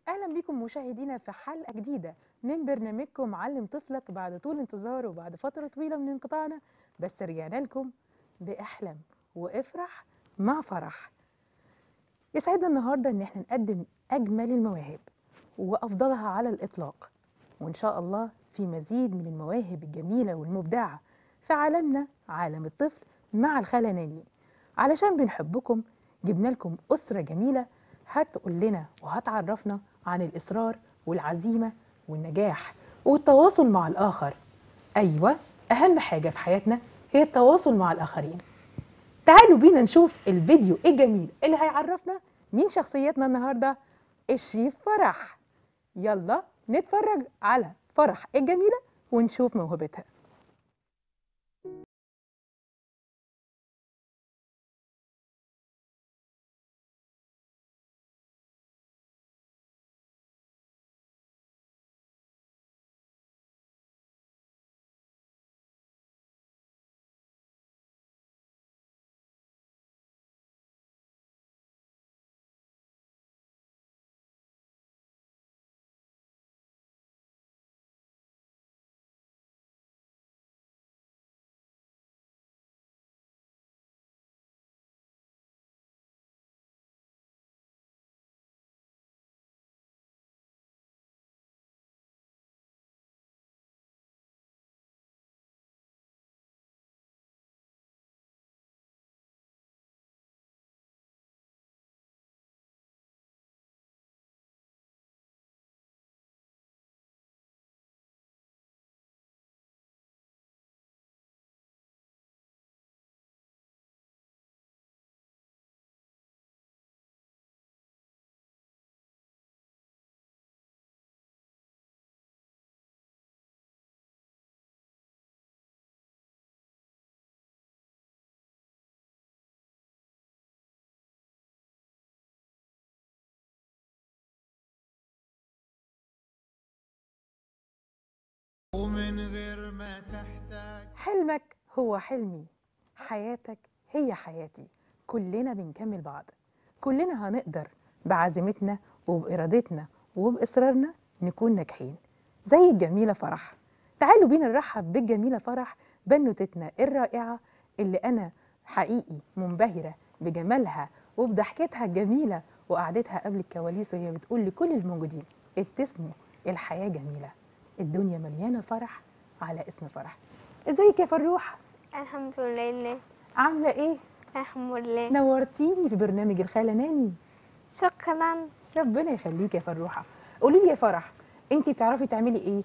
اهلا بكم مشاهدينا في حلقه جديده من برنامجكم علم طفلك بعد طول انتظار وبعد فتره طويله من انقطاعنا بس رجعنا لكم باحلم وافرح مع فرح يسعدنا النهارده ان احنا نقدم اجمل المواهب وافضلها على الاطلاق وان شاء الله في مزيد من المواهب الجميله والمبدعه في عالمنا عالم الطفل مع الخاله ناني علشان بنحبكم جبنا لكم اسره جميله هتقول لنا وهتعرفنا عن الإصرار والعزيمة والنجاح والتواصل مع الآخر أيوة أهم حاجة في حياتنا هي التواصل مع الآخرين تعالوا بينا نشوف الفيديو الجميل اللي هيعرفنا مين شخصيتنا النهاردة الشيف فرح يلا نتفرج على فرح الجميلة ونشوف موهبتها ومن غير ما تحتاج حلمك هو حلمي حياتك هي حياتي كلنا بنكمل بعض كلنا هنقدر بعزيمتنا وبإرادتنا وبإصرارنا نكون ناجحين زي الجميلة فرح تعالوا بينا نرحب بالجميلة فرح بنوتتنا الرائعة اللي أنا حقيقي منبهرة بجمالها وبضحكتها الجميلة وقعدتها قبل الكواليس وهي بتقول لكل الموجودين ابتسموا الحياة جميلة الدنيا مليانة فرح على اسم فرح ازيك يا فروحة الحمد لله عاملة ايه الحمد لله نورتيني في برنامج الخالة ناني شكرا ربنا يخليك يا فروحة قولي لي يا فرح انت بتعرفي تعملي ايه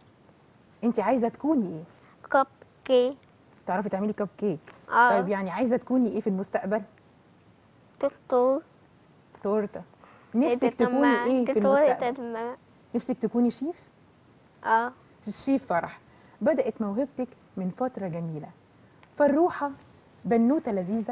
انت عايزة تكوني ايه كب كي بتعرفي تعملي كب كيك اه طيب يعني عايزة تكوني ايه في المستقبل دكتور تورتة نفسك تكوني ايه في المستقبل نفسك تكوني شيف اه الشيف فرح بدأت موهبتك من فترة جميلة فروحة بنوتة لذيذة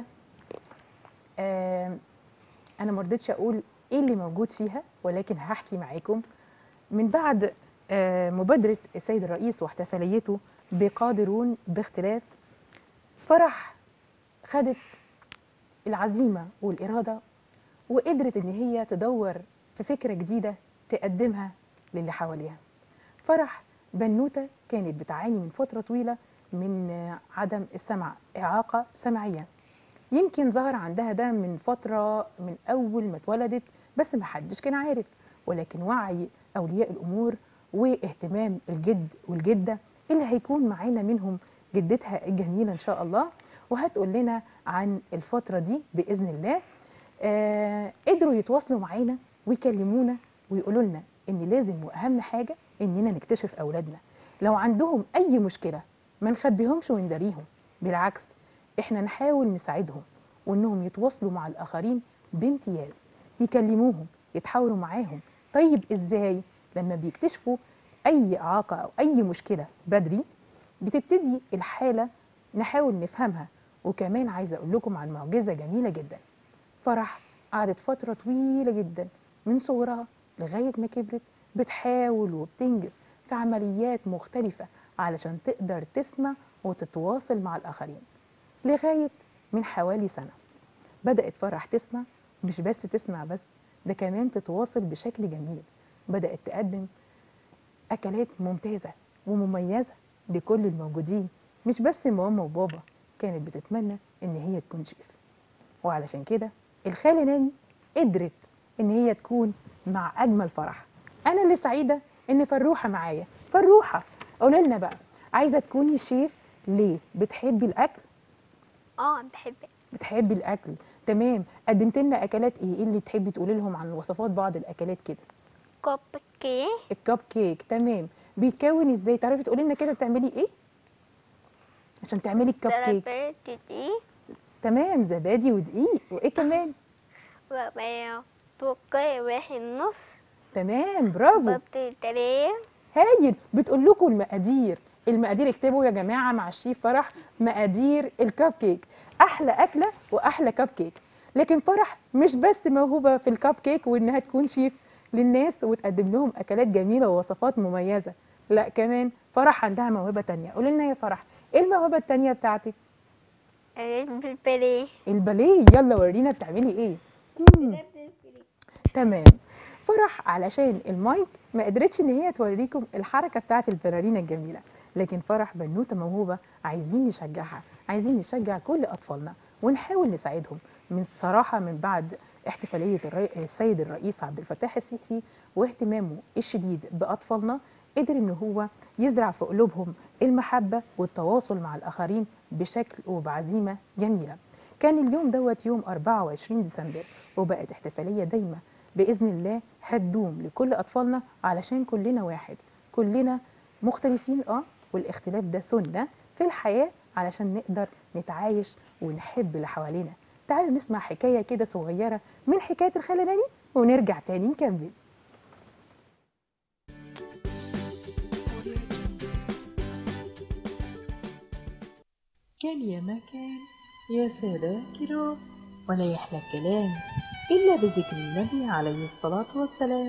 آه أنا ما رضيتش أقول إيه اللي موجود فيها ولكن هحكي معاكم من بعد آه مبادرة السيد الرئيس واحتفاليته بقادرون باختلاف فرح خدت العزيمة والإرادة وقدرت إن هي تدور في فكرة جديدة تقدمها للي حواليها فرح بنوته كانت بتعاني من فتره طويله من عدم السمع اعاقه سمعيه يمكن ظهر عندها ده من فتره من اول ما اتولدت بس ما حدش كان عارف ولكن وعي اولياء الامور واهتمام الجد والجده اللي هيكون معانا منهم جدتها الجميله ان شاء الله وهتقول لنا عن الفتره دي باذن الله آه قدروا يتواصلوا معانا ويكلمونا ويقولوا لنا ان لازم واهم حاجه اننا نكتشف اولادنا لو عندهم اي مشكله ما نخبيهمش ونداريهم بالعكس احنا نحاول نساعدهم وانهم يتواصلوا مع الاخرين بامتياز يكلموهم يتحاوروا معاهم طيب ازاي لما بيكتشفوا اي اعاقه او اي مشكله بدري بتبتدي الحاله نحاول نفهمها وكمان عايزه اقول لكم عن معجزه جميله جدا فرح قعدت فتره طويله جدا من صغرها لغايه ما كبرت بتحاول وبتنجز في عمليات مختلفة علشان تقدر تسمع وتتواصل مع الآخرين لغاية من حوالي سنة بدأت فرح تسمع مش بس تسمع بس ده كمان تتواصل بشكل جميل بدأت تقدم أكلات ممتازة ومميزة لكل الموجودين مش بس ماما وبابا كانت بتتمنى إن هي تكون شيف وعلشان كده الخالة ناني قدرت إن هي تكون مع أجمل فرح أنا اللي سعيدة إن فروحة معايا فروحة قولي لنا بقى عايزة تكوني شيف ليه؟ بتحبي الأكل؟ اه بحب بتحبي الأكل تمام قدمت لنا أكلات إيه؟ إيه اللي تحبي تقولي لهم عن وصفات بعض الأكلات كده؟ كوب كي الكب كيك تمام بيتكون ازاي تعرفي تقولي لنا كده بتعملي ايه عشان تعملي الكب كيك زرابيتي دي تمام زبادي ودقيق وايه كمان وبيض توكي واحد نص تمام برافو بطيطرية هايل بتقول لكم المقادير المقادير اكتبوا يا جماعه مع الشيف فرح مقادير الكب كيك احلى اكله واحلى كب كيك لكن فرح مش بس موهوبه في الكب كيك وانها تكون شيف للناس وتقدم لهم اكلات جميله ووصفات مميزه لا كمان فرح عندها موهبه تانية قولي لنا يا فرح ايه الموهبه التانية بتاعتك بالبلي الباليه يلا ورينا بتعملي ايه مم. تمام فرح علشان المايك ما قدرتش ان هي توريكم الحركه بتاعت البلالينا الجميله لكن فرح بنوته موهوبه عايزين نشجعها عايزين نشجع كل اطفالنا ونحاول نساعدهم من صراحه من بعد احتفاليه الري... السيد الرئيس عبد الفتاح السيسي واهتمامه الشديد باطفالنا قدر ان هو يزرع في قلوبهم المحبه والتواصل مع الاخرين بشكل وبعزيمه جميله كان اليوم دوت يوم 24 ديسمبر وبقت احتفاليه دايما باذن الله هتدوم لكل اطفالنا علشان كلنا واحد كلنا مختلفين اه والاختلاف ده سنه في الحياه علشان نقدر نتعايش ونحب اللي حوالينا تعالوا نسمع حكايه كده صغيره من حكايه الخاله ناني ونرجع تاني نكمل كان يا ما كان يا سادة يا كرام ولا يحلى الكلام إلا بذكر النبي عليه الصلاة والسلام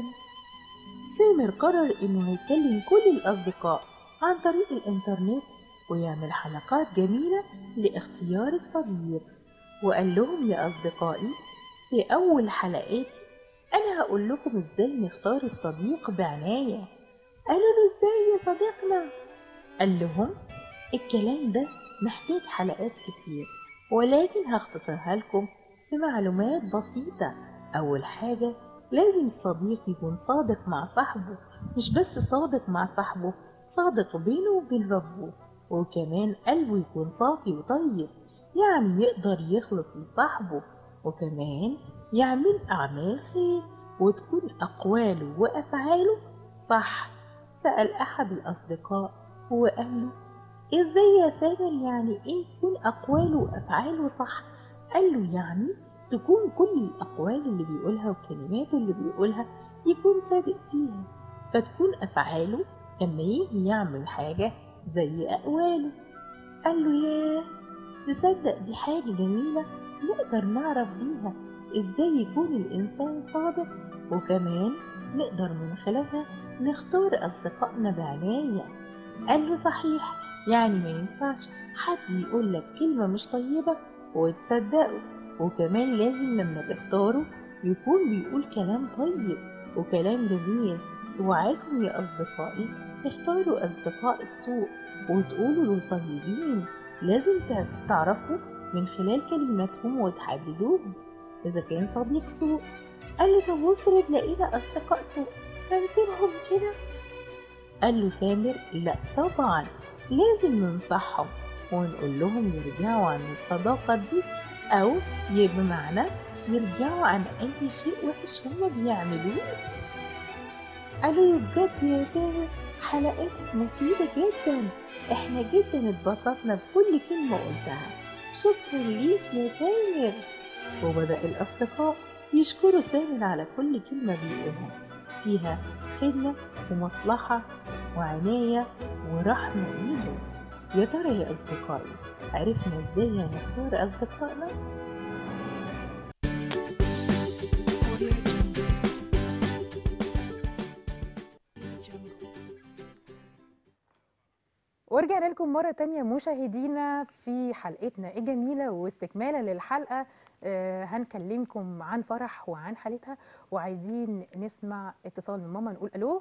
سامر قرر إنه هيكلم كل الأصدقاء عن طريق الإنترنت ويعمل حلقات جميلة لاختيار الصديق وقال لهم يا أصدقائي في أول حلقاتي أنا هقول لكم إزاي نختار الصديق بعناية قالوا له إزاي يا صديقنا قال لهم الكلام ده محتاج حلقات كتير ولكن هختصرها لكم في معلومات بسيطة أول حاجة لازم الصديق يكون صادق مع صاحبه مش بس صادق مع صاحبه صادق بينه وبين ربه وكمان قلبه يكون صافي وطيب يعني يقدر يخلص لصاحبه وكمان يعمل أعمال خير وتكون أقواله وأفعاله صح سأل أحد الأصدقاء وقال له ازاي يا سامر يعني ايه تكون اقواله وافعاله صح قال له يعني تكون كل الاقوال اللي بيقولها وكلماته اللي بيقولها يكون صادق فيها فتكون افعاله لما يجي يعمل حاجة زي اقواله قال له ياه تصدق دي حاجة جميلة نقدر نعرف بيها ازاي يكون الانسان صادق وكمان نقدر من خلالها نختار اصدقائنا بعناية قال له صحيح يعني ما ينفعش حد يقول لك كلمة مش طيبة وتصدقه وكمان لازم لما تختاره يكون بيقول كلام طيب وكلام جميل وعاكم يا أصدقائي تختاروا أصدقاء السوء وتقولوا للطيبين لازم تع- تعرفوا من خلال كلماتهم وتحددوهم إذا كان صديق سوء قال له طب وافرض لقينا أصدقاء سوء هنسيبهم كده قال له سامر لا طبعا لازم ننصحهم ونقول لهم يرجعوا عن الصداقة دي أو ي- بمعنى يرجعوا عن أي شيء وحش هما بيعملوه قالوا له بجد يا سامر حلقاتك مفيدة جدا احنا جدا اتبسطنا بكل كلمة قلتها شكرا ليك يا سامر وبدأ الأصدقاء يشكروا سامر على كل كلمة بيقولها فيها خدمة ومصلحة وعناية ورحمة ليهم يا ترى يا أصدقائي عرفنا ازاي هنختار أصدقائنا؟ ورجعنا لكم مرة تانية مشاهدينا في حلقتنا الجميلة واستكمالا للحلقة آه، هنكلمكم عن فرح وعن حالتها وعايزين نسمع اتصال من ماما نقول الو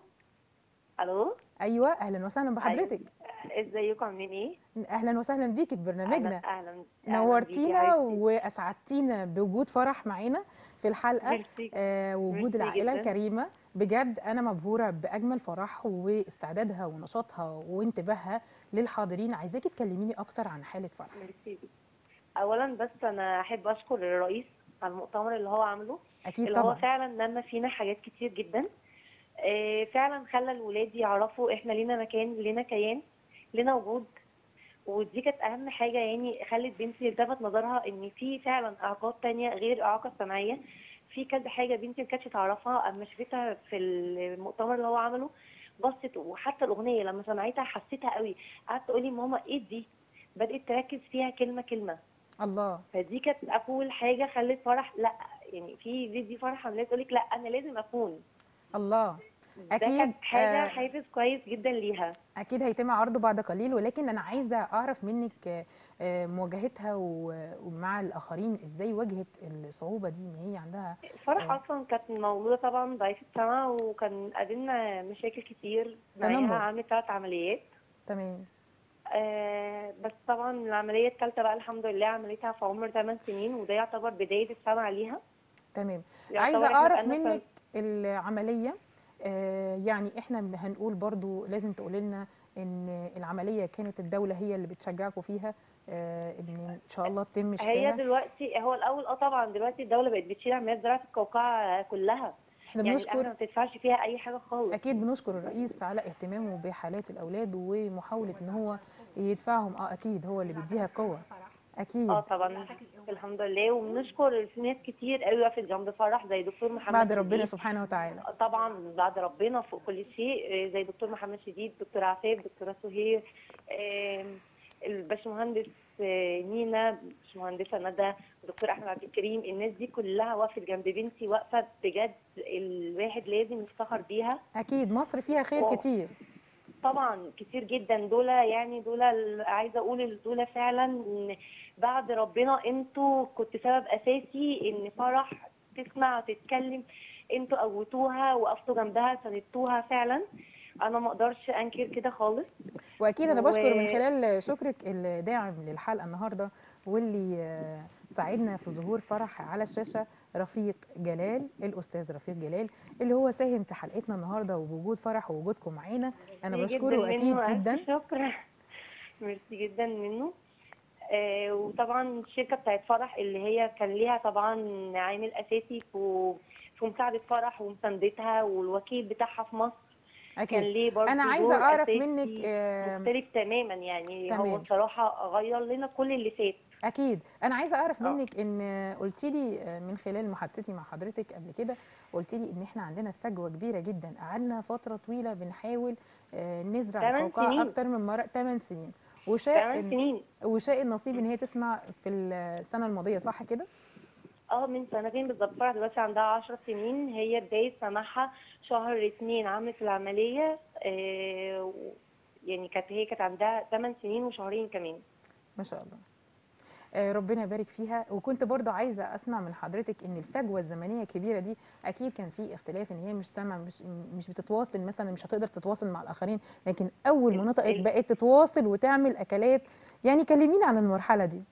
الو ايوه اهلا وسهلا بحضرتك ازيكم عاملين ايه اهلا وسهلا بيكي في برنامجنا اهلا اهلا أهلاً بيكي نورتينا يا حبيبتي. واسعدتينا بوجود فرح معانا في الحلقه ميرسي آه وجود ميرسي العائله جداً. الكريمه بجد انا مبهوره باجمل فرح واستعدادها ونشاطها وانتباهها للحاضرين عايزاكي تكلميني اكتر عن حاله فرح ميرسي اولا بس انا احب اشكر الرئيس على المؤتمر اللي هو عامله اكيد اللي هو طبعا فعلا نمى فينا حاجات كتير جدا آه، فعلا خلى الولاد يعرفوا احنا لينا مكان لينا كيان لينا وجود ودي كانت اهم حاجه يعني خلت بنتي التفت نظرها ان في فعلا اعاقات تانية غير الاعاقه السمعيه في كذا حاجه بنتي ما كانتش تعرفها اما شافتها في المؤتمر اللي هو عمله بصت وحتى الاغنيه لما سمعتها حسيتها قوي قعدت تقولي ماما ايه دي بدات تركز فيها كلمه كلمه الله فدي كانت اول حاجه خلت فرح لا يعني في فيديو فرح عمليه تقول لك لا انا لازم اكون الله ده أكيد، كانت حاجه آه، حافز كويس جدا ليها اكيد هيتم عرضه بعد قليل ولكن انا عايزه اعرف منك آه، آه، مواجهتها و- ومع الاخرين ازاي واجهت الصعوبه دي ان هي عندها فرح آه. اصلا كانت مولوده طبعا ضعيفه سمع وكان قابلنا مشاكل كتير تنمر. معاها عملت ثلاث عمليات تمام آه بس طبعا العمليه الثالثه بقى الحمد لله عملتها في عمر 8 سنين وده يعتبر بدايه السمع ليها تمام يعتبر عايزه إحنا اعرف بقالنا سنة- منك العمليه آه، يعني احنا هنقول برضو لازم تقولي لنا ان العمليه كانت الدوله هي اللي بتشجعكم فيها آه، ان ان شاء الله تتم هي شفاها دلوقتي هو الاول اه طبعا دلوقتي الدوله بقت بتشيل عمليات زراعه القوقعه كلها احنا يعني الاهل بنشكر ما بتدفعش فيها اي حاجه خالص اكيد بنشكر الرئيس على اهتمامه بحالات الاولاد ومحاوله ان هو يدفعهم اه اكيد هو اللي بيديها قوه اكيد اه طبعا الحمد لله وبنشكر في ناس كتير قوي وقفت جنب فرح زي دكتور محمد بعد ربنا شديد. سبحانه وتعالى طبعا بعد ربنا فوق كل شيء آه، زي دكتور محمد شديد دكتور عفاف دكتوره سهير آم، الباشمهندس آه، نينا باشمهندسه ندى دكتور احمد عبد الكريم الناس دي كلها وقفت جنب بنتي واقفه بجد الواحد لازم يفتخر بيها اكيد مصر فيها خير واو. كتير طبعا كتير جدا دول يعني دول ال- عايزه اقول دول فعلا إن بعد ربنا انتوا كنت سبب اساسي ان فرح تسمع وتتكلم انتوا قوتوها وقفتوا جنبها ساندتوها فعلا انا ما اقدرش انكر كده خالص واكيد انا و- بشكر من خلال شكرك الداعم للحلقه النهارده واللي آه، ساعدنا في ظهور فرح على الشاشه رفيق جلال الاستاذ رفيق جلال اللي هو ساهم في حلقتنا النهارده وبوجود فرح ووجودكم معانا انا ميرسي بشكره جدا اكيد منه، ألف جدا شكر ميرسي جدا منه آه وطبعا الشركه بتاعت فرح اللي هي كان ليها طبعا عامل اساسي في في مساعده فرح ومساندتها والوكيل بتاعها في مصر كان اكيد ليه برضه انا عايزه دور اعرف أساسي منك آه، مختلف تماما يعني تمام. هو بصراحه غير لنا كل اللي فات اكيد انا عايزه اعرف آه. منك ان قلت لي من خلال محادثتي مع حضرتك قبل كده قلت لي ان احنا عندنا فجوه كبيره جدا قعدنا فتره طويله بنحاول آه، نزرع تمن القوقعه سنين. اكتر من مره 8 سنين وشاء ثمان إن- سنين وشاء النصيب ان هي تسمع في السنه الماضيه صح كده اه من سنتين بالظبط فرح دلوقتي عندها 10 سنين هي بداية سماحها شهر اتنين عملت العملية آه و- يعني كانت هي كانت عندها 8 سنين وشهرين كمان ما شاء الله آه، ربنا يبارك فيها وكنت برضو عايزه اسمع من حضرتك ان الفجوه الزمنيه الكبيره دي اكيد كان في اختلاف ان هي مش سامعه مش مش بتتواصل مثلا مش هتقدر تتواصل مع الاخرين لكن اول ما ال- نطقت ال- بقت تتواصل وتعمل اكلات يعني كلميني عن المرحله دي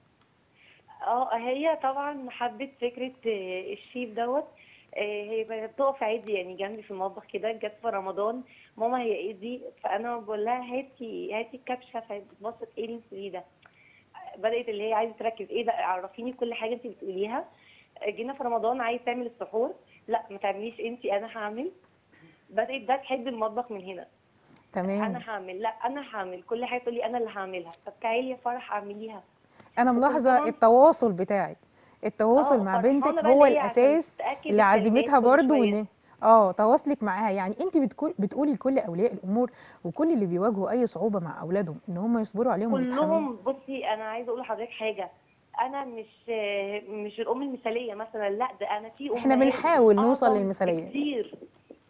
اه هي طبعا حبت فكرة آه، الشيف دوت آه، هي بقت بتقف عادي يعني جنبي في المطبخ كده جت في رمضان ماما هي ايه دي فانا بقول لها هاتي هاتي الكبشه فبصت ايه اللي انت بتقوليه ده بدات اللي هي عايزه تركز ايه ده عرفيني كل حاجه انت بتقوليها جينا في رمضان عايز تعمل السحور لا ما تعمليش انت انا هعمل بدات ده تحب المطبخ من هنا تمام انا هعمل لا انا هعمل كل حاجه تقولي انا اللي هعملها طب تعالي يا فرح اعمليها انا وكنت ملاحظه طبعاً- التواصل بتاعك التواصل آه، مع فرحانة بنتك بقى هو اللي هي عشان الاساس تتأكد لعزيمتها الكلمات كل برضو شوية. ان اه تواصلك معاها يعني انت بتقول بتقولي لكل اولياء الامور وكل اللي بيواجهوا اي صعوبه مع اولادهم ان هم يصبروا عليهم ويتحملوا كلهم بصي انا عايزه اقول لحضرتك حاجه انا مش مش الام المثاليه مثلا لا ده انا في احنا أمهات بنحاول نوصل أعظم للمثالية. كتير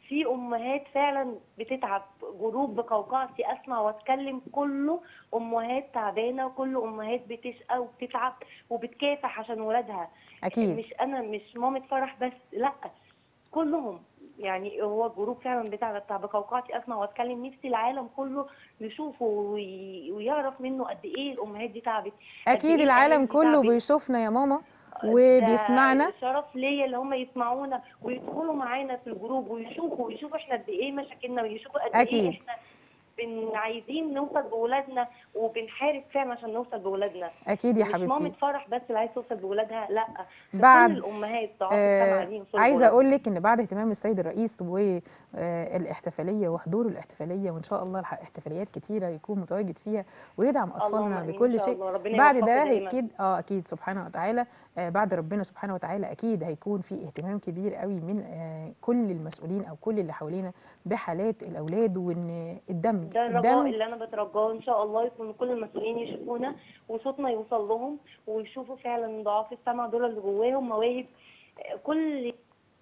في امهات فعلا بتتعب جروب بقوقعتي اسمع واتكلم كله امهات تعبانه وكل امهات بتشقى وبتتعب وبتكافح عشان ولادها اكيد مش انا مش مامة فرح بس لا كلهم يعني هو جروب فعلا بتاع بتاع بقوقعتي اسمع واتكلم نفسي العالم كله يشوفه وي- ويعرف منه قد ايه الامهات دي تعبت قد اكيد إيه العالم الأهالي دي كله تعبت. بيشوفنا يا ماما ده وبيسمعنا شرف ليا اللي هم يسمعونا ويدخلوا معانا في الجروب ويشوفوا ويشوفوا احنا قد ايه مشاكلنا ويشوفوا قد أكيد. ايه احنا بن عايزين نوصل بولادنا وبنحارب فعلا عشان نوصل بولادنا اكيد يا مش مامة حبيبتي فرح بس اللي عايز توصل بولادها لا ده بعد- كل الامهات ضعاف السمع دي آه يوصلوا عايزه بولادهم. اقول لك ان بعد اهتمام السيد الرئيس والاحتفاليه وحضور الاحتفاليه وان شاء الله الح- احتفاليات كتيره يكون متواجد فيها ويدعم اللهم اطفالنا آمين إن بكل شاء شيء الله. ربنا بعد يوفقه ده دايماً. اكيد اه اكيد سبحانه وتعالى آه بعد ربنا سبحانه وتعالى اكيد هيكون في اهتمام كبير قوي من آه كل المسؤولين او كل اللي حوالينا بحالات الاولاد وان الدم ده الرجاء الدم اللي انا بترجاه ان شاء الله يكون كل المسؤولين يشوفونا وصوتنا يوصل لهم ويشوفوا فعلا ضعاف السمع دول اللي جواهم مواهب كل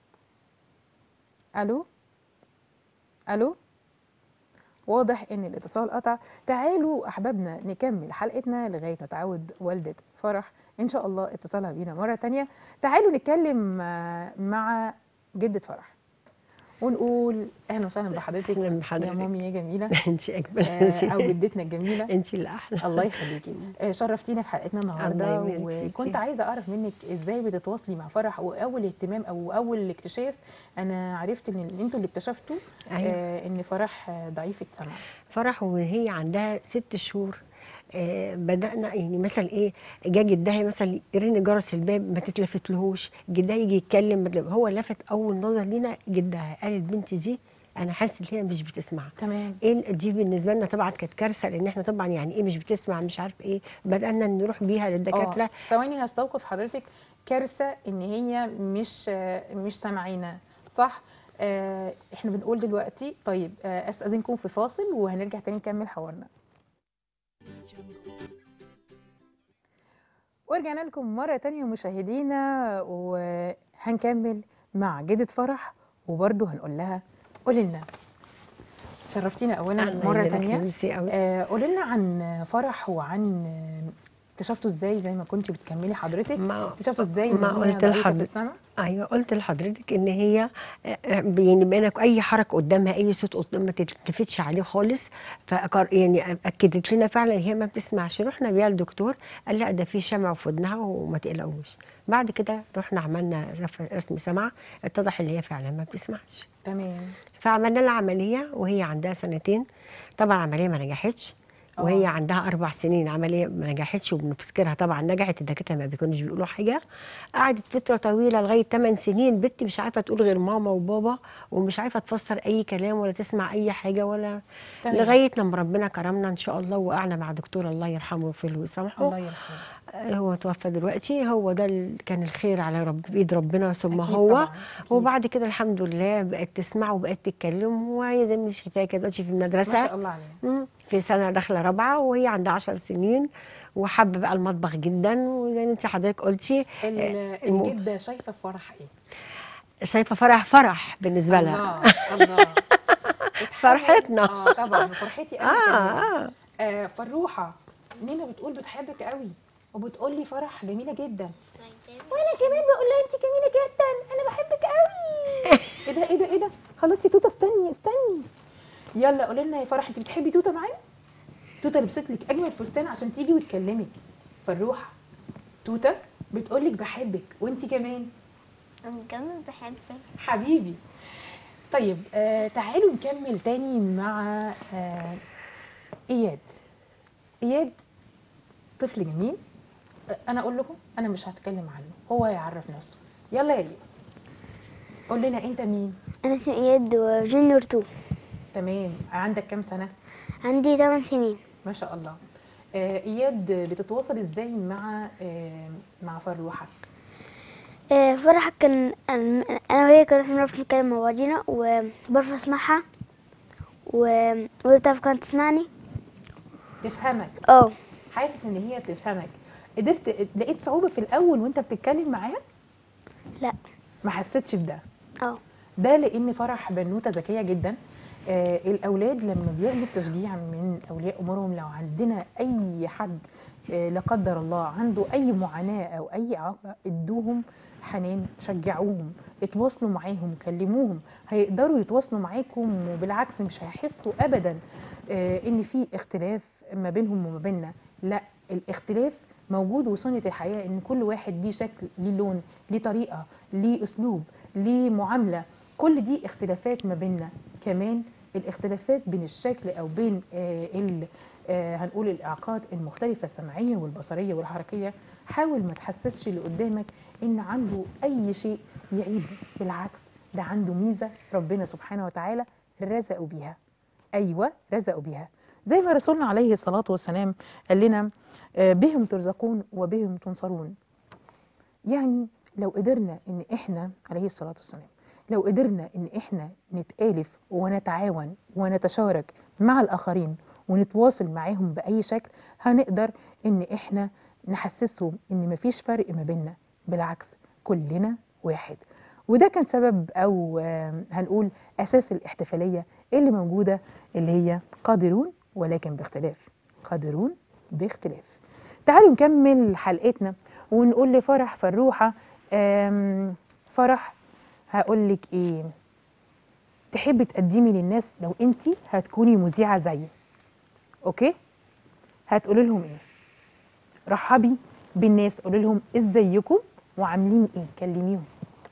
الو الو واضح ان الاتصال قطع تعالوا احبابنا نكمل حلقتنا لغايه ما تعود والده فرح ان شاء الله اتصالها بينا مره تانية تعالوا نتكلم آه، مع جده فرح ونقول اهلا وسهلا بحضرتك أهلاً يا بحضرتك. مامي يا جميله انت اجمل آه، او جدتنا الجميله انت اللي احلى الله يخليكي آه، شرفتينا في حلقتنا النهارده الله يبارك فيكي. وكنت عايزه اعرف منك ازاي بتتواصلي مع فرح واول اهتمام او اول اكتشاف انا عرفت ان انتوا اللي اكتشفتوا أيوة. آه ان فرح آه، ضعيفه سمع فرح وهي عندها ست شهور آه بدأنا يعني مثلا ايه جا جدها مثلا يرن جرس الباب ما تتلفتلهوش جدها يجي يتكلم ما تلف- هو لفت اول نظر لينا جدها قال البنت دي انا حاسس ان هي مش بتسمع تمام ايه دي بالنسبه لنا طبعا كانت كارثه لان احنا طبعا يعني ايه مش بتسمع مش عارف ايه بدانا نروح بيها للدكاتره اه ثواني هستوقف حضرتك كارثه ان هي مش آه، مش سامعينا صح آه احنا بنقول دلوقتي طيب آه استاذنكم في فاصل وهنرجع تاني نكمل حوارنا ورجعنا لكم مرة تانية مشاهدينا وهنكمل مع جدة فرح وبرضه هنقول لها قولي لنا شرفتينا أولا الله مرة يبارك تانية ميرسي قوي آه قولي لنا عن فرح وعن آه، اكتشفتوا ازاي زي ما كنتي بتكملي حضرتك ما اكتشفتوا ازاي ما ان هي قلت ضعيفة في لحضرتك السمع ايوه قلت لحضرتك ان هي آه، يعني بقينا اي حركه قدامها اي صوت قدام ما تلتفتش عليه خالص فأقر يعني اكدت لنا فعلا هي ما بتسمعش رحنا بيها الدكتور قال لا ده في شمع في ودنها وما تقلقوش بعد كده رحنا عملنا رف- رسم سمع اتضح ان هي فعلا ما بتسمعش تمام فعملنا لها عمليه وهي عندها سنتين طبعا عمليه ما نجحتش وهي آه. عندها اربع سنين عمليه ما نجحتش وبنفتكرها طبعا نجحت الدكاتره ما بيكونوش بيقولوا حاجه قعدت فتره طويله لغايه 8 سنين بنت مش عارفه تقول غير ماما وبابا ومش عارفه تفسر اي كلام ولا تسمع اي حاجه ولا تمام. لغايه لما ربنا كرمنا ان شاء الله وقعنا مع دكتور الله يرحمه ويغفر له ويسامحه الله يرحمه آه، هو توفى دلوقتي هو ده ال- كان الخير على رب بايد ربنا ثم أكيد هو طبعاً، أكيد. وبعد كده الحمد لله بقت تسمع وبقت تتكلم وهي زي ما انت شايفاها كده دلوقتي في ما المدرسه شاء الله عليها مم. في سنه داخله رابعه وهي عندها 10 سنين وحابه بقى المطبخ جدا وزي ما انت حضرتك قلتي ال- آه، الم- الجدة شايفة فرح ايه؟ شايفه فرح فرح بالنسبه لها الله الله فرحتنا. اه طبعا فرحتي انا اه كمان. اه آه فروحة نينا بتقول بتحبك قوي وبتقول لي فرح جميلة جدا وانا كمان بقول لها انت جميلة جدا انا بحبك قوي ايه ده ايه ده ايه ده خلاص يا توته استني استني يلا قولي لنا يا فرح انت بتحبي توته معايا توته لبست لك اجمل فستان عشان تيجي وتكلمك فروحة توته بتقول لك بحبك وانت كمان أنا كمان بحبك حبيبي طيب آه تعالوا نكمل تاني مع آه اياد اياد طفل جميل آه انا اقول لكم انا مش هتكلم عنه هو يعرف نفسه يلا يا اياد قول لنا انت مين أنا اسمي إياد وجونيور 2 تمام عندك كام سنه عندي 8 سنين ما شاء الله آه اياد بتتواصل ازاي مع آه مع فروحه آه، فرح كان أنا أنا وهي كنا بنعرف نتكلم مع بعضينا وبعرف أسمعها و- وهي بتعرف كانت تسمعني تفهمك اه حاسس ان هي بتفهمك قدرت لقيت صعوبه في الاول وانت بتتكلم معاها لا ما حسيتش بده اه ده لان فرح بنوته ذكيه جدا آه الاولاد لما بياخدوا التشجيع من اولياء امورهم لو عندنا اي حد آه لا قدر الله عنده اي معاناه او اي اعاقه ادوهم حنان شجعوهم اتواصلوا معاهم كلموهم هيقدروا يتواصلوا معاكم وبالعكس مش هيحسوا ابدا آه ان في اختلاف ما بينهم وما بيننا لا الاختلاف موجود وسنة الحياة ان كل واحد ليه شكل ليه لون ليه طريقة ليه اسلوب ليه معاملة كل دي اختلافات ما بيننا كمان الاختلافات بين الشكل او بين آه ال آه هنقول الاعاقات المختلفة السمعية والبصرية والحركية حاول ما تحسسش اللي قدامك ان عنده اي شيء يعيبه بالعكس ده عنده ميزة ربنا سبحانه وتعالى رزقه بيها ايوه رزقوا بيها زي ما رسولنا عليه الصلاه والسلام قال لنا آه، بهم ترزقون وبهم تنصرون يعني لو قدرنا ان احنا عليه الصلاه والسلام لو قدرنا ان احنا نتالف ونتعاون ونتشارك مع الاخرين ونتواصل معاهم باي شكل هنقدر ان احنا نحسسهم ان مفيش فرق ما بيننا بالعكس كلنا واحد وده كان سبب او آه، هنقول اساس الاحتفاليه اللي موجوده اللي هي قادرون ولكن باختلاف قادرون باختلاف تعالوا نكمل حلقتنا ونقول لفرح فروحه آم، فرح هقول لك ايه تحبي تقدمي للناس لو انت هتكوني مذيعه زيي اوكي هتقولي لهم ايه رحبي بالناس قولي لهم ازيكم وعاملين ايه كلميهم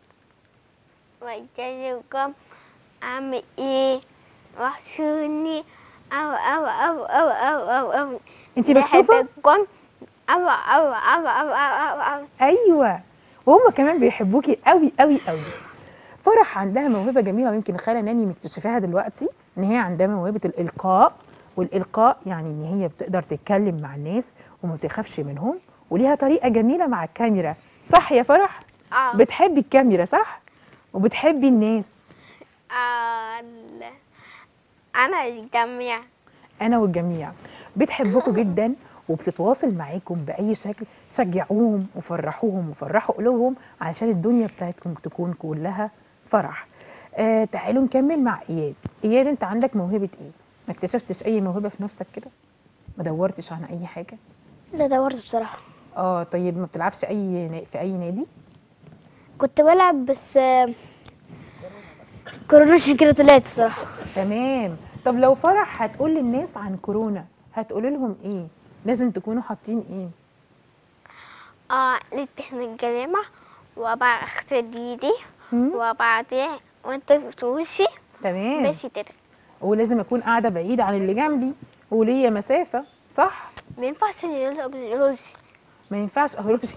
وازيكم عامل ايه وحشوني أو أو أو أو أو أو أو انت مكسوفه بحبكم أو أو أو أو أو أو أو ايوه وهم كمان بيحبوكي قوي قوي قوي فرح عندها موهبه جميله ويمكن خاله ناني مكتشفاها دلوقتي ان هي عندها موهبه الالقاء والالقاء يعني ان هي بتقدر تتكلم مع الناس وما بتخافش منهم وليها طريقه جميله مع الكاميرا صح يا فرح آه. بتحبي الكاميرا صح وبتحبي الناس آه، ال- أنا الجميع انا والجميع بتحبكم جدا وبتتواصل معاكم باي شكل شجعوهم وفرحوهم وفرحوا قلوبهم علشان الدنيا بتاعتكم تكون كلها فرح آه تعالوا نكمل مع اياد اياد انت عندك موهبه ايه ما اكتشفتش اي موهبه في نفسك كده ما دورتش عن اي حاجه لا دورت بصراحة اه طيب ما بتلعبش اي نا- في اي نادي كنت بلعب بس آه، كورونا عشان كده طلعت بصراحة تمام طب لو فرح هتقول للناس عن كورونا هتقول لهم ايه لازم تكونوا حاطين ايه آه لتحنا الجريمة وبختديدي مم؟ وبعدين وانت بتوشي تمام بس كده ولازم اكون قاعده بعيد عن اللي جنبي وليا مسافه صح ما ينفعش نلوز ما ينفعش اهرش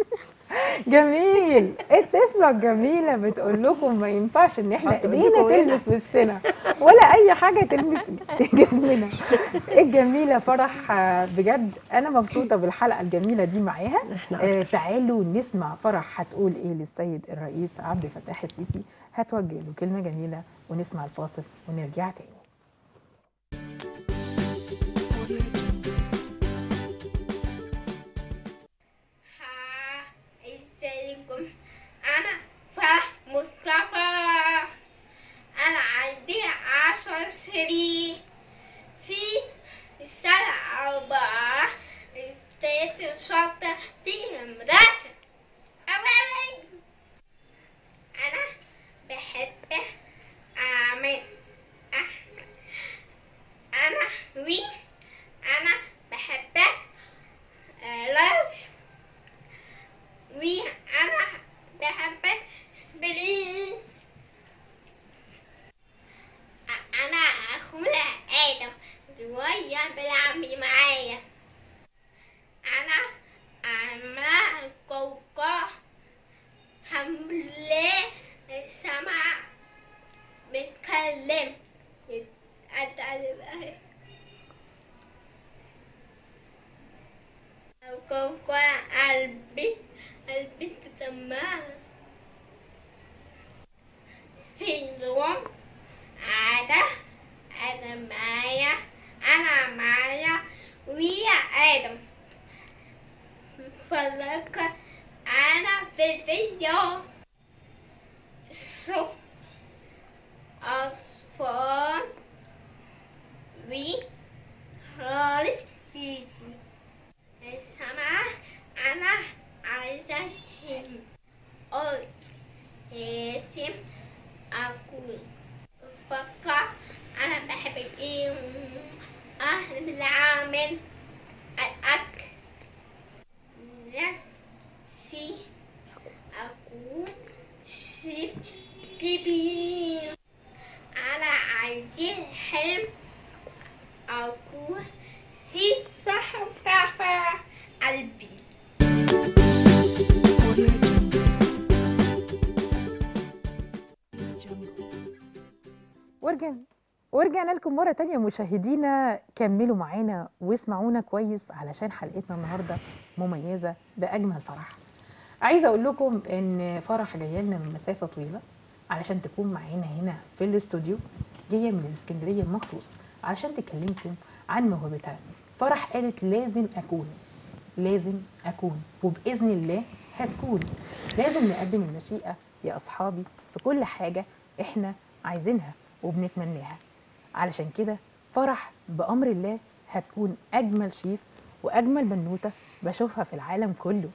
جميل الطفله الجميله بتقول لكم ما ينفعش ان احنا حط ايدينا إيديكوا هنا. تلمس وشنا ولا اي حاجه تلمس جسمنا الجميله فرح آه، بجد انا مبسوطه بالحلقه الجميله دي معاها آه تعالوا نسمع فرح هتقول ايه للسيد الرئيس عبد الفتاح السيسي هتوجه له كلمه جميله ونسمع الفاصل ونرجع تاني ها ازيكم انا فرح مصطفى انا عندي عشر سنين في السنة أربعة اشتريت شنطة في المدرسة أولا أنا بحب أعمل أحلى لازم أكون بفكر أنا بحب إيه أهل العامل الأكل نفسي أكون شيف كبير أنا عندي حلم أكون شيف صحفي قلبي ورجعنا ورجعنا لكم مرة تانية مشاهدينا كملوا معانا واسمعونا كويس علشان حلقتنا النهاردة مميزة بأجمل فرح عايزة أقول لكم إن فرح جاية لنا من مسافة طويلة علشان تكون معانا هنا في الاستوديو جاية من الإسكندرية مخصوص علشان تكلمكم عن موهبتها فرح قالت لازم أكون لازم أكون وبإذن الله هتكون لازم نقدم المشيئة يا أصحابي في كل حاجة إحنا عايزينها وبنتمناها علشان كده فرح بأمر الله هتكون أجمل شيف وأجمل بنوتة بشوفها في العالم كله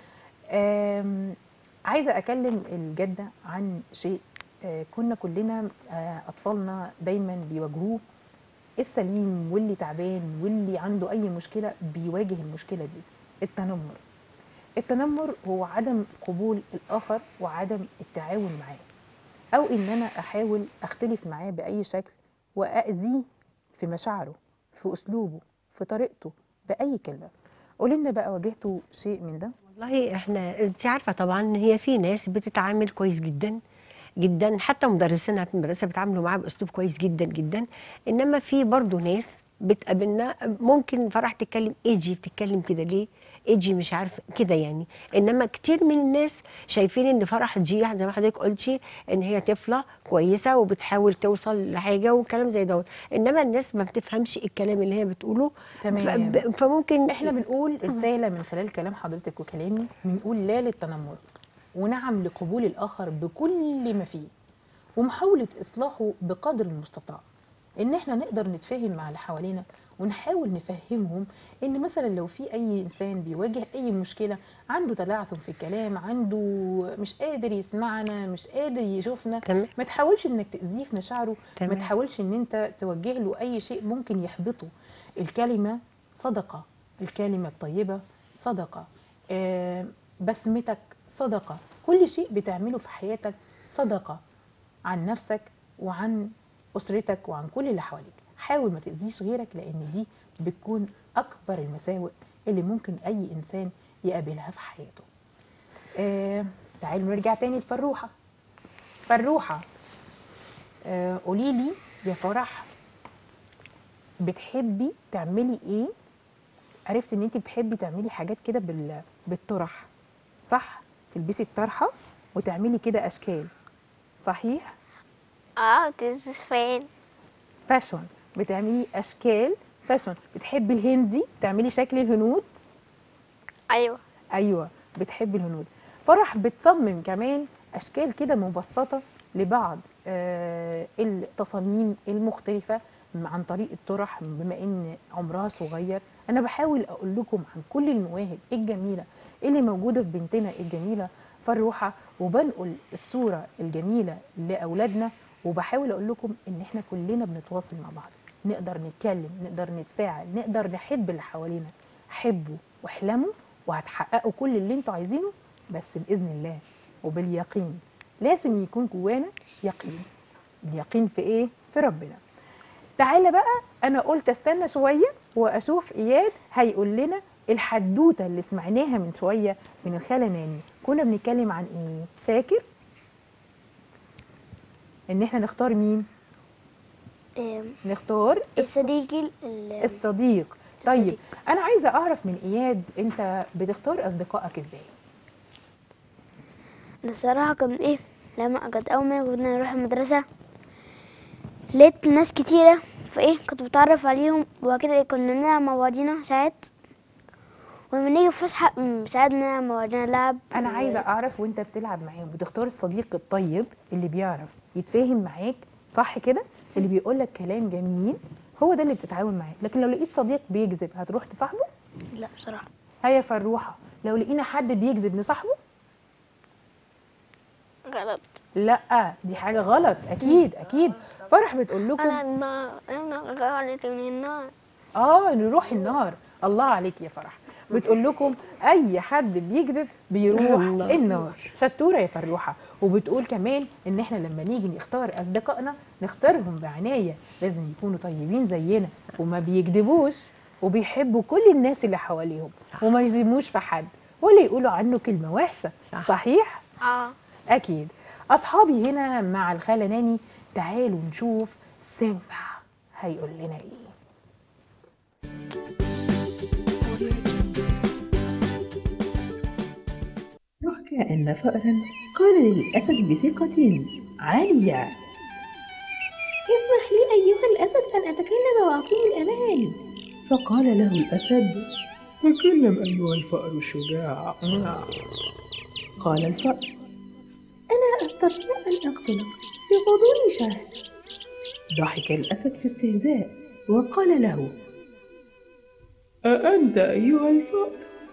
آم، عايزة أكلم الجدة عن شيء آه، كنا كلنا آه، أطفالنا دايما بيواجهوه السليم واللي تعبان واللي عنده أي مشكلة بيواجه المشكلة دي التنمر التنمر هو عدم قبول الآخر وعدم التعاون معاه أو إن أنا أحاول أختلف معاه بأي شكل وأذيه في مشاعره في أسلوبه في طريقته بأي كلمة قولي لنا بقى واجهتوا شيء من ده والله احنا انت عارفه طبعا ان هي في ناس بتتعامل كويس جدا جدا حتى مدرسينها في المدرسه بيتعاملوا معاها باسلوب كويس جدا جدا انما في برضه ناس بتقابلنا ممكن فرح تتكلم ايجي بتتكلم كده ليه ايجي مش عارف كده يعني انما كتير من الناس شايفين ان فرح دي زي ما حضرتك قلتي ان هي طفله كويسه وبتحاول توصل لحاجه وكلام زي دوت انما الناس ما بتفهمش الكلام اللي هي بتقوله تمام. ف- فممكن احنا بنقول رسالة من خلال كلام حضرتك وكلامي بنقول لا للتنمر ونعم لقبول الآخر بكل ما فيه ومحاولة إصلاحه بقدر المستطاع إن احنا نقدر نتفاهم مع اللي حوالينا ونحاول نفهمهم ان مثلا لو في اي انسان بيواجه اي مشكله عنده تلعثم في الكلام عنده مش قادر يسمعنا مش قادر يشوفنا تمام. ما تحاولش انك تاذيه في مشاعره ما تمام. تحاولش ان انت توجه له اي شيء ممكن يحبطه الكلمه صدقه الكلمه الطيبه صدقه آه بسمتك صدقه كل شيء بتعمله في حياتك صدقه عن نفسك وعن اسرتك وعن كل اللي حواليك حاول ما تاذيش غيرك لان دي بتكون اكبر المساوئ اللي ممكن اي انسان يقابلها في حياته آه تعالوا نرجع تاني لفروحه فروحه آه قولي لي يا فرح بتحبي تعملي ايه عرفت ان انت بتحبي تعملي حاجات كده بال... بالطرح صح تلبسي الطرحه وتعملي كده اشكال صحيح اه this is fun فاشون بتعملي اشكال فاشون بتحبي الهندي بتعملي شكل الهنود ايوه ايوه بتحبي الهنود فرح بتصمم كمان اشكال كده مبسطه لبعض آه التصاميم المختلفه عن طريق الطرح بما ان عمرها صغير انا بحاول اقول لكم عن كل المواهب الجميله اللي موجوده في بنتنا الجميله فروحه وبنقل الصوره الجميله لاولادنا وبحاول اقول لكم ان احنا كلنا بنتواصل مع بعض نقدر نتكلم نقدر نتفاعل نقدر نحب اللي حوالينا حبوا واحلموا وهتحققوا كل اللي انتوا عايزينه بس باذن الله وباليقين لازم يكون جوانا يقين اليقين في ايه في ربنا تعالى بقى انا قلت استنى شويه واشوف اياد هيقول لنا الحدوته اللي سمعناها من شويه من الخاله ناني كنا بنتكلم عن ايه فاكر ان احنا نختار مين آم، نختار صديقي ال- ال- الصديق طيب الصديق. انا عايزه اعرف من اياد انت بتختار اصدقائك ازاي أنا الصراحة كان ايه لما كنت أول ما كنا نروح المدرسة لقيت ناس كتيرة فايه كنت بتعرف عليهم وبعد كده إيه كنا بنلعب مع بعضينا ساعات ولما نيجي في فسحة أم، ساعات نلعب مع بعضينا لعب انا و- عايزه اعرف وانت بتلعب معاهم بتختار الصديق الطيب اللي بيعرف يتفاهم معاك صح كده اللي بيقول لك كلام جميل هو ده اللي بتتعاون معاه لكن لو لقيت صديق بيكذب هتروح تصاحبه لا بصراحة هيا فروحه لو لقينا حد بيكذب نصاحبه غلط لا دي حاجه غلط اكيد اكيد فرح بتقول لكم أنا النار أنا غالت من النار اه نروح النار الله عليك يا فرح بتقول لكم اي حد بيكذب بيروح النار. النار شطوره يا فروحه وبتقول كمان ان احنا لما نيجي نختار اصدقائنا نختارهم بعنايه لازم يكونوا طيبين زينا وما بيكذبوش وبيحبوا كل الناس اللي حواليهم وما يظلموش في حد ولا يقولوا عنه كلمه وحشه صح. صحيح اه اكيد اصحابي هنا مع الخاله ناني تعالوا نشوف سيمبا هيقول لنا ايه يحكى أن فأرا قال للأسد بثقة عالية اسمح لي أيها الأسد أن أتكلم وأعطيني الأمان فقال له الأسد تكلم أيها الفأر الشجاع قال الفأر أنا أستطيع أن أقتلك في غضون شهر ضحك الأسد في استهزاء وقال له أأنت أيها الفأر؟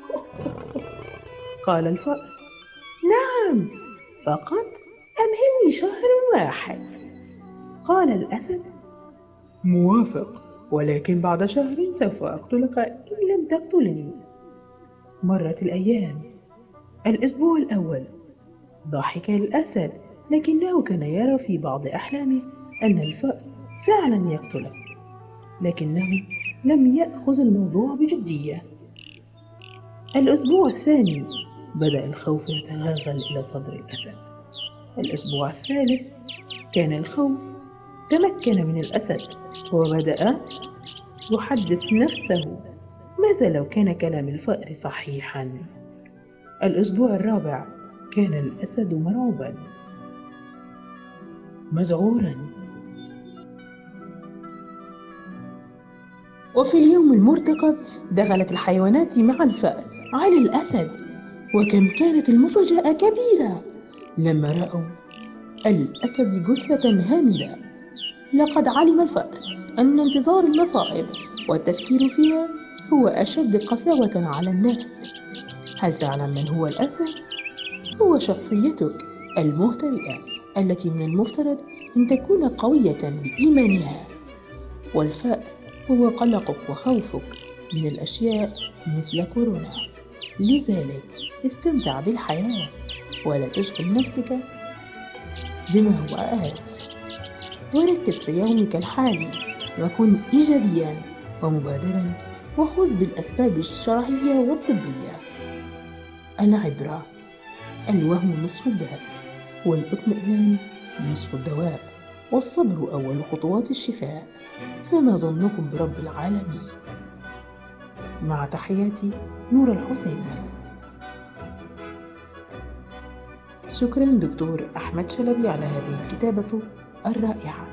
قال الفأر نعم فقط أمهلني شهر واحد قال الأسد موافق ولكن بعد شهر سوف أقتلك إن لم تقتلني مرت الأيام الأسبوع الأول ضحك الأسد لكنه كان يرى في بعض أحلامه أن الفأر فعلا يقتله لكنه لم يأخذ الموضوع بجدية الأسبوع الثاني بدأ الخوف يتغلغل إلى صدر الأسد الأسبوع الثالث كان الخوف تمكن من الأسد وبدأ يحدث نفسه ماذا لو كان كلام الفأر صحيحا الأسبوع الرابع كان الأسد مرعوبا مذعورا وفي اليوم المرتقب دخلت الحيوانات مع الفأر على الأسد وكم كانت المفاجأة كبيرة لما رأوا الأسد جثة هامدة لقد علم الفأر أن انتظار المصائب والتفكير فيها هو أشد قساوة على النفس هل تعلم من هو الأسد؟ هو شخصيتك المهترئة التي من المفترض أن تكون قوية بإيمانها والفأر هو قلقك وخوفك من الأشياء مثل كورونا لذلك استمتع بالحياة ولا تشغل نفسك بما هو آت وركز في يومك الحالي وكن إيجابيا ومبادرا وخذ بالأسباب الشرعية والطبية العبرة الوهم نصف الذهب والاطمئنان نصف الدواء والصبر أول خطوات الشفاء فما ظنكم برب العالمين مع تحياتي نور الحسيني شكرا دكتور أحمد شلبي على هذه الكتابة الرائعة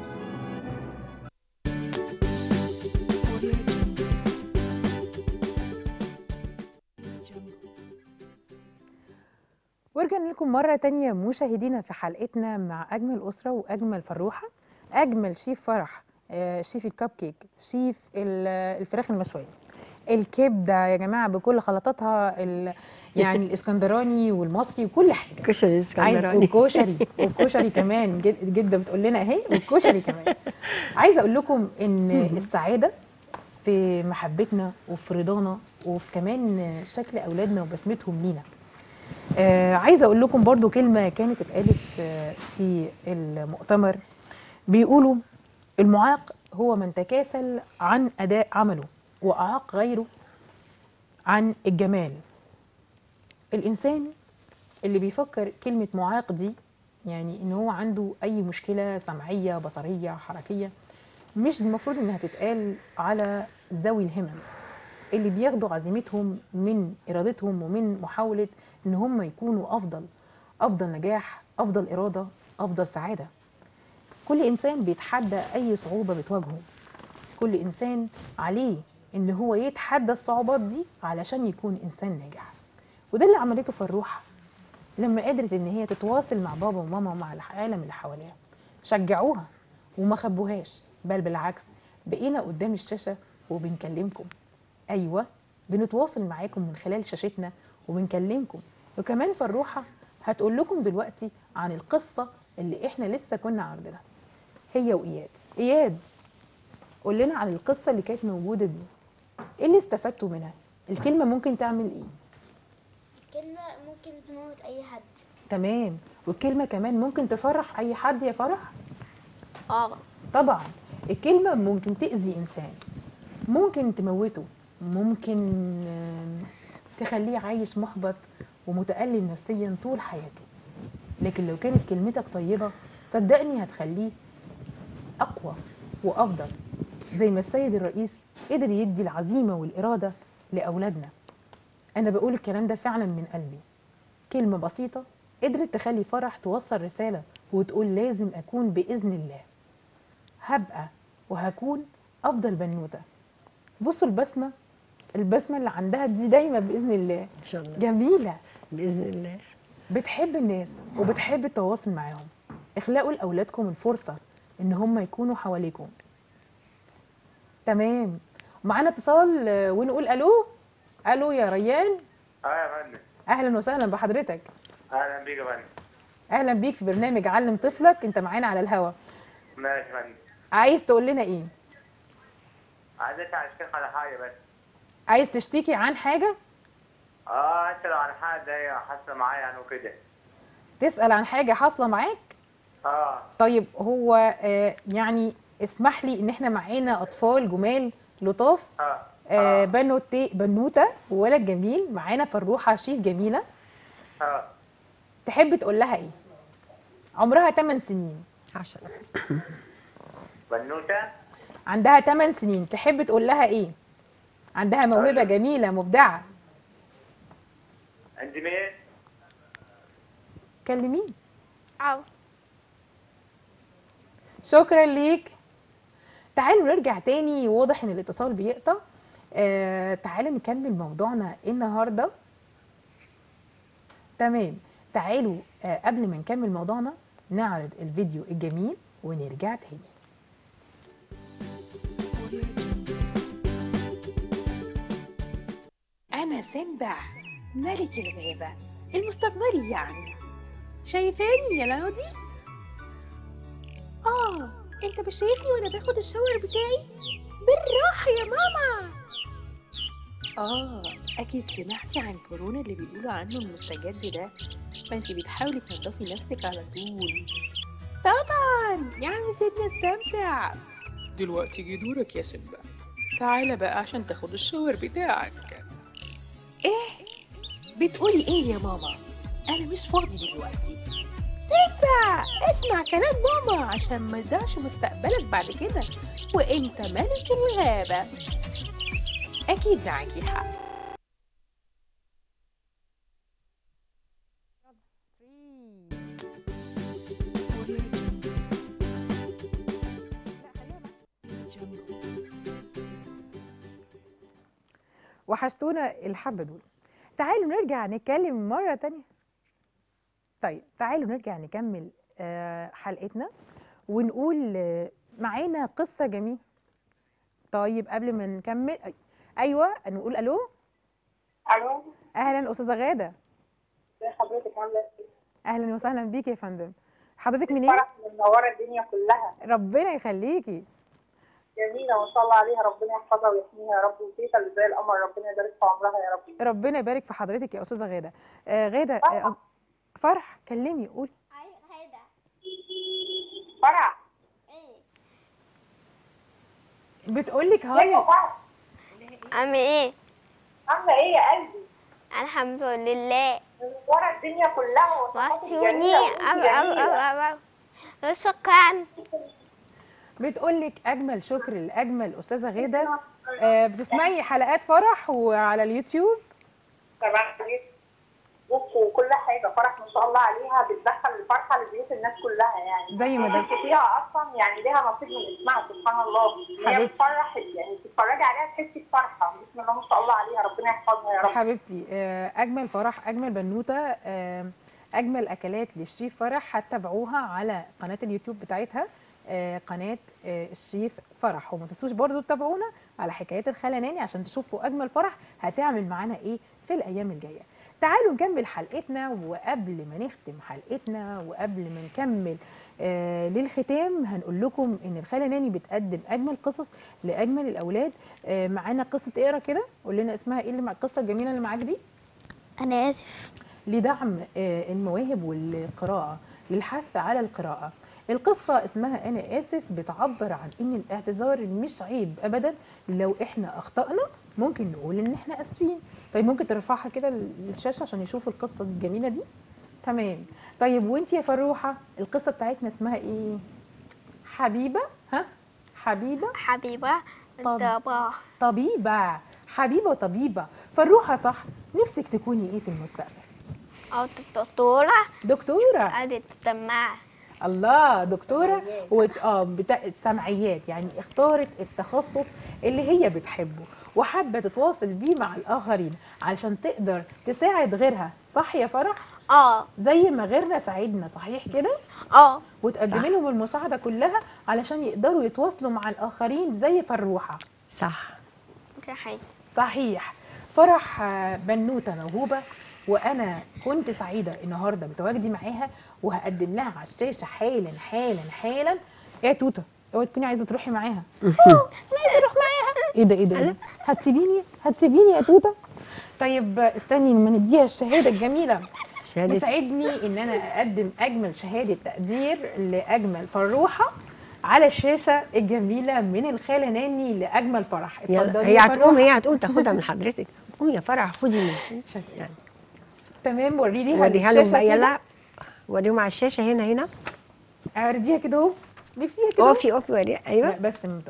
ورجعنا لكم مرة تانية مشاهدينا في حلقتنا مع أجمل أسرة وأجمل فروحة أجمل شيف فرح آه، شيف الكب كيك شيف ال- الفراخ المشوية الكبدة يا جماعة بكل خلطاتها ال- يعني الإسكندراني والمصري وكل حاجة كشري عايز اسكندراني والكشري والكشري كمان جد- جده بتقول لنا اهي والكشري كمان عايزه اقول لكم ان السعاده في محبتنا وفي رضانا وفي كمان شكل اولادنا وبسمتهم لينا آه عايزه اقول لكم برضو كلمه كانت اتقالت آه، في المؤتمر بيقولوا المعاق هو من تكاسل عن اداء عمله واعاق غيره عن الجمال الانسان اللي بيفكر كلمة معاق دي يعني ان هو عنده اي مشكلة سمعية بصرية حركية مش المفروض انها تتقال على ذوي الهمم اللي بياخدوا عزيمتهم من ارادتهم ومن محاولة ان هم يكونوا افضل افضل نجاح افضل ارادة افضل سعادة كل انسان بيتحدى اي صعوبة بتواجهه كل انسان عليه ان هو يتحدى الصعوبات دي علشان يكون انسان ناجح وده اللي عملته فروحه لما قدرت ان هي تتواصل مع بابا وماما ومع العالم اللي حواليها شجعوها وما خبوهاش بل بالعكس بقينا قدام الشاشه وبنكلمكم ايوه بنتواصل معاكم من خلال شاشتنا وبنكلمكم وكمان فروحه هتقول لكم دلوقتي عن القصه اللي احنا لسه كنا عارضينها هي واياد اياد قول لنا عن القصه اللي كانت موجوده دي ايه اللي استفدتوا منها الكلمه ممكن تعمل ايه كلمة ممكن تموت أي حد تمام والكلمه كمان ممكن تفرح اي حد يا فرح اه طبعا الكلمة ممكن تأذي إنسان ممكن تموته ممكن آم، تخليه عايش محبط ومتألم نفسيا طول حياته لكن لو كانت كلمتك طيبة صدقني هتخليه أقوى وأفضل زي ما السيد الرئيس قدر يدي العزيمة والإرادة لأولادنا أنا بقول الكلام ده فعلا من قلبي كلمة بسيطة قدرت تخلي فرح توصل رسالة وتقول لازم أكون بإذن الله هبقى وهكون افضل بنوته بصوا البسمه البسمه اللي عندها دي دايما باذن الله ان شاء الله جميله باذن الله بتحب الناس وبتحب التواصل معاهم اخلقوا لاولادكم الفرصه ان هم يكونوا حواليكم تمام معانا اتصال آه، ونقول الو الو يا ريان اه يا فندم اهلا وسهلا بحضرتك اهلا بيك يا فندم اهلا بيك في برنامج علم طفلك انت معانا على الهوا ماشي يا فندم عايز تقول لنا ايه عايز اسال الشيخ على حاجه بس عايز تشتكي عن حاجه اه انت لو على حاجه ده حاسه معايا يعني وكده تسال عن حاجه حاصله معاك اه طيب هو آه، يعني اسمح لي ان احنا معانا اطفال جمال لطاف اه آه، اه بنوتي بنوته وولد جميل معانا فروحه شيف جميله اه تحب تقول لها ايه عمرها 8 سنين عشان بنوته عندها 8 سنين تحب تقول لها ايه عندها موهبه أيوة. جميله مبدعه عندي مين؟ كلميه او شكرا ليك تعالوا نرجع تاني واضح ان الاتصال بيقطع آه تعالوا نكمل موضوعنا النهارده تمام تعالوا آه قبل ما نكمل موضوعنا نعرض الفيديو الجميل ونرجع تاني أنا سمبع ملك الغابة المستقبلي يعني شايفاني يا لودي؟ آه أنت مش شايفني وأنا باخد الشاور بتاعي؟ بالراحة يا ماما آه أكيد سمعتي عن كورونا اللي بيقولوا عنه المستجد ده فأنت بتحاولي تنضفي نفسك على طول طبعا يعني سيبني استمتع دلوقتي جه دورك يا سمبا تعالى بقى عشان تاخد الشاور بتاعك ايه بتقولي ايه يا ماما انا مش فاضي دلوقتي سيبا اسمع كلام ماما عشان ما تضيعش مستقبلك بعد كده وانت ملك الغابة اكيد معاكي حق وحشتونا الحبة دول تعالوا نرجع نتكلم مرة تانية طيب تعالوا نرجع نكمل آه، حلقتنا ونقول آه، معانا قصة جميلة طيب قبل ما نكمل أي- ايوه نقول الو الو اهلا استاذه غاده ازي حضرتك عامله ايه؟ اهلا وسهلا بيكي يا فندم حضرتك منين فرح منوره الدنيا كلها ربنا يخليكي جميله ما شاء الله عليها ربنا يحفظها ويحميها يا رب وتيتا اللي زي القمر ربنا يبارك في عمرها يا رب ربنا يبارك في حضرتك يا استاذه غاده آه غاده آه أص- فرح كلمي قولي هيدا فرح ايه بتقولك ازيك يا هاي فرح عامل ايه عامله ايه يا قلبي؟ الحمد لله منوره الدنيا كلها وصفاتك وحشوني جميلة وانت أو أو أو جميلة. أو أو شكرا بتقولك اجمل شكر لاجمل استاذه غاده آه بتسمعي حلقات فرح وعلى اليوتيوب تمام بصوا كل حاجه فرح ما شاء الله عليها بتدخل الفرحه لبيوت الناس كلها يعني زي ما ده انت فيها اصلا يعني ليها نصيب من اسمها سبحان الله هي حبيبتي. بتفرح يعني تتفرجي عليها تحسي بفرحه بسم الله ما شاء الله عليها ربنا يحفظها يا رب حبيبتي آه، اجمل فرح اجمل بنوته آه، اجمل اكلات للشيف فرح هتتابعوها على قناه اليوتيوب بتاعتها آه، قناه آه، الشيف فرح وما تنسوش برضو تتابعونا على حكايات الخلناني عشان تشوفوا اجمل فرح هتعمل معانا ايه في الايام الجايه تعالوا نكمل حلقتنا وقبل ما نختم حلقتنا وقبل ما نكمل آه للختام هنقول لكم ان الخاله ناني بتقدم اجمل قصص لاجمل الاولاد آه معانا قصه اقرا كده قول لنا اسمها ايه اللي مع القصه الجميله اللي معاك دي انا اسف لدعم آه، المواهب والقراءة للحث على القراءة القصة اسمها أنا آسف بتعبر عن إن الاعتذار مش عيب أبدا لو إحنا أخطأنا ممكن نقول إن إحنا آسفين طيب ممكن ترفعها كده للشاشة عشان يشوفوا القصة الجميلة دي تمام طيب وانت يا فروحة القصة بتاعتنا اسمها إيه حبيبة ها حبيبة حبيبة طب. طبعا طبيبة حبيبة وطبيبة فروحة صح نفسك تكوني إيه في المستقبل أو دكتورة دكتورة قاعدة تسمع الله دكتوره وت... اه بتا... سمعيات يعني اختارت التخصص اللي هي بتحبه وحابه تتواصل بيه مع الاخرين علشان تقدر تساعد غيرها صح يا فرح اه زي ما غيرنا ساعدنا صحيح كده اه وتقدمي لهم المساعده كلها علشان يقدروا يتواصلوا مع الاخرين زي فروحه صح صحيح صحيح فرح آه، بنوته موهوبه وانا كنت سعيده النهارده بتواجدي معاها وهقدم لها على الشاشه حالا حالا حالا ايه يا توته اوعي تكوني عايزه تروحي معاها أوه، لا عايزه اروح معاها ايه ده ايه ده إيه ده؟ هتسيبيني هتسيبيني يا توته طيب آه، استني لما نديها الشهاده الجميله شهادة يسعدني ان انا اقدم اجمل شهاده تقدير لاجمل فروحه على الشاشه الجميله من الخاله ناني لاجمل فرح يلا اتفضلي هي يا هتقوم فروحة. هي هتقوم تاخدها من حضرتك قوم يا فرح خدي من يعني تمام ورينيها وريها لهم للشاشة بقى كده. يلا وريهم على الشاشه هنا هنا اعرضيها كده اهو لفيها كده أهو. اقفي اقفي وريها لا ايوه بس تمام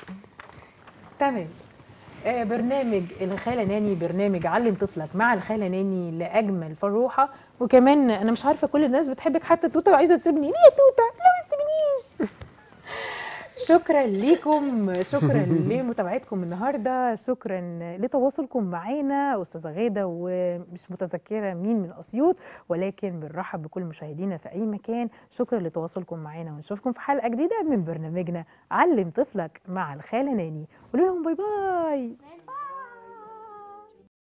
تمام آه برنامج الخاله ناني برنامج علم طفلك مع الخاله ناني لاجمل فروحه وكمان انا مش عارفه كل الناس بتحبك حتى توته وعايزه تسيبني ليه يا توته لا ما تسيبنيش شكرا ليكم شكرا لمتابعتكم النهارده شكرا لتواصلكم معانا استاذه غاده ومش متذكره مين من اسيوط ولكن بنرحب بكل مشاهدينا في اي مكان شكرا لتواصلكم معانا ونشوفكم في حلقه جديده من برنامجنا علم طفلك مع الخاله ناني قولوا لهم باي باي